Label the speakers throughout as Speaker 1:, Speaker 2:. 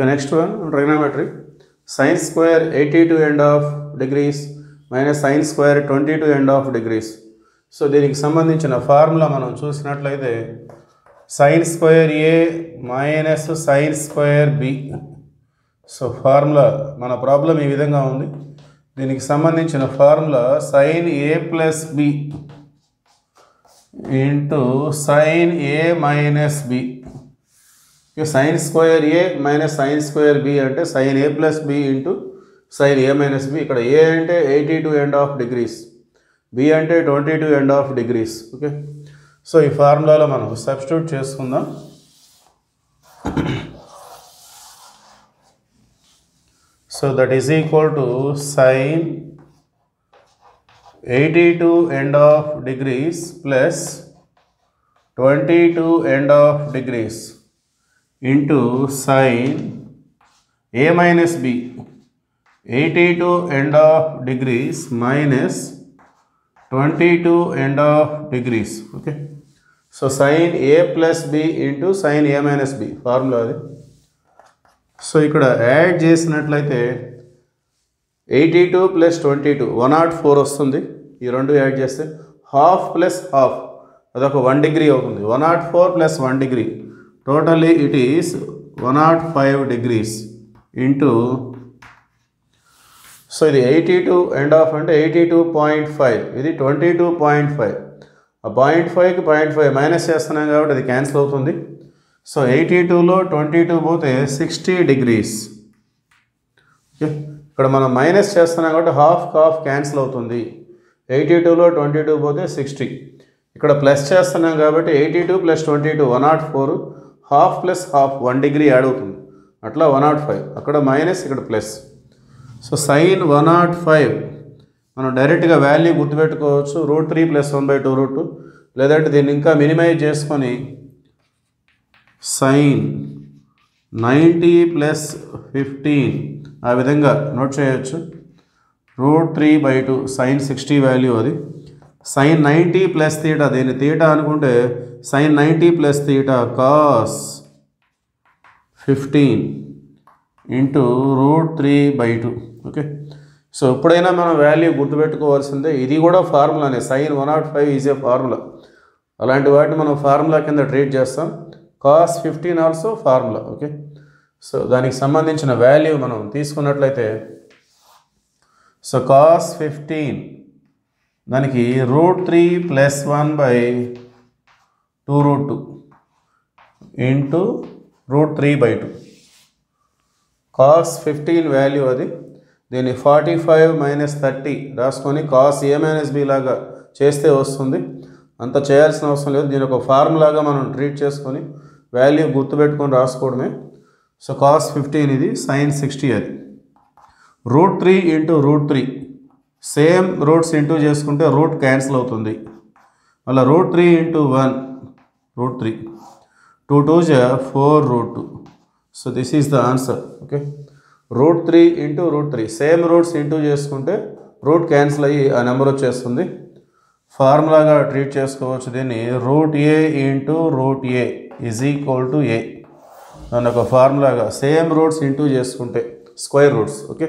Speaker 1: Okay, next one, trigonometry. Sine square 82 end of degrees minus sine square 22 end of degrees. So దీనికి సంబంధించిన formula మనం చూసినట్లయితే sine square A minus sine square B so formula మన problem ఈ విధంగా ఉంది దీనికి సంబంధించిన formula sine A plus B into sine A minus B sine square A minus sine square B అంటే sine A plus B into sine A minus B ఇక్కడ A అంటే eighty two and half degrees B అంటే twenty two and half degrees okay so ఈ ఫార్ములాలో మనం substitute చేసుకుందాం so that is equal to sine eighty two and half degrees plus twenty two and half degrees into sine A minus B eighty two and half degrees minus twenty two and half degrees okay so sine A plus B into sine A minus B formula అది so ఇక్కడ add చేసినట్లయితే eighty two plus twenty two one nought four వస్తుంది ఈ రెండు add చేస్తే half plus half అదొక one degree అవుతుంది one nought four plus one degree totally it is one nought five degrees into so ఇది eighty two and half అంటే eighty two point five ఇది twenty two point five ఆ point ఫైవ్కి point five minus చేస్తున్నాం కాబట్టి అది cancel అవుతుంది so eighty టూలో ట్వంటీ టూ పోతే సిక్స్టీ డిగ్రీస్ ఓకే ఇక్కడ మనం మైనస్ చేస్తున్నాం కాబట్టి హాఫ్ హాఫ్ క్యాన్సిల్ అవుతుంది ఎయిటీ టూలో ట్వంటీ టూ పోతే సిక్స్టీ ఇక్కడ ప్లస్ చేస్తున్నాం కాబట్టి eighty two plus twenty two one nought four half plus half one degree add అవుతుంది అట్లా వన్ నాట్ ఫైవ్ అక్కడ మైనస్ ఇక్కడ plus so sine one nought five మనం డైరెక్ట్గా వాల్యూ గుర్తుపెట్టుకోవచ్చు root three plus one by two root two లేదంటే దీన్ని ఇంకా మినిమైజ్ చేసుకొని సైన్ నైంటీ ప్లస్ ఫిఫ్టీన్ ఆ విధంగా నోట్ చేయొచ్చు root three by two sine sixty value అది సైన్ నైంటీ ప్లస్ తీటా దీన్ని తీటా అనుకుంటే sine ninety plus theta cos fifteen into root three by two okay so ఎప్పుడైనా మనం value గుర్తుపెట్టుకోవాల్సిందే ఇది కూడా ఫార్ములానే sine one nought five is a formula అలాంటి వాటిని మనం ఫార్ములా కింద ట్రీట్ చేస్తాం cos fifteen also formula okay so దానికి సంబంధించిన వాల్యూ మనం తీసుకున్నట్లయితే సో కాస్ ఫిఫ్టీన్ దానికి root three plus one by two root two into root three by two cos fifteen value అది దీన్ని ఫార్టీ ఫైవ్ మైనస్ థర్టీ రాసుకొని cos A minus B లాగా చేస్తే వస్తుంది అంత చేయాల్సిన అవసరం లేదు దీని ఒక ఫార్ములాగా మనం ట్రీట్ చేసుకొని వాల్యూ గుర్తుపెట్టుకొని రాసుకోవడమే సో కాస్ ఫిఫ్టీన్ ఇది సైన్ సిక్స్టీ అది root three into root three same roots into చేసుకుంటే రూట్ క్యాన్సిల్ అవుతుంది మళ్ళీ root three into one root three two two జా four root two so this is the answer okay root three into root three same roots into చేసుకుంటే root cancel అయ్యి ఆ number వచ్చేస్తుంది ఫార్ములాగా treat చేసుకోవచ్చు దీన్ని root A into root A is equal to ఏ దాని ఒక ఫార్ములాగా సేమ్ రూట్స్ ఇంటూ చేసుకుంటే square roots okay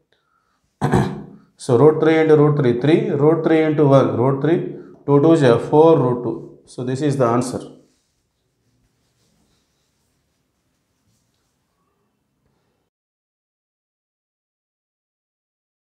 Speaker 1: so root three into root three three root three into one root three two two జా four root two so this is the answer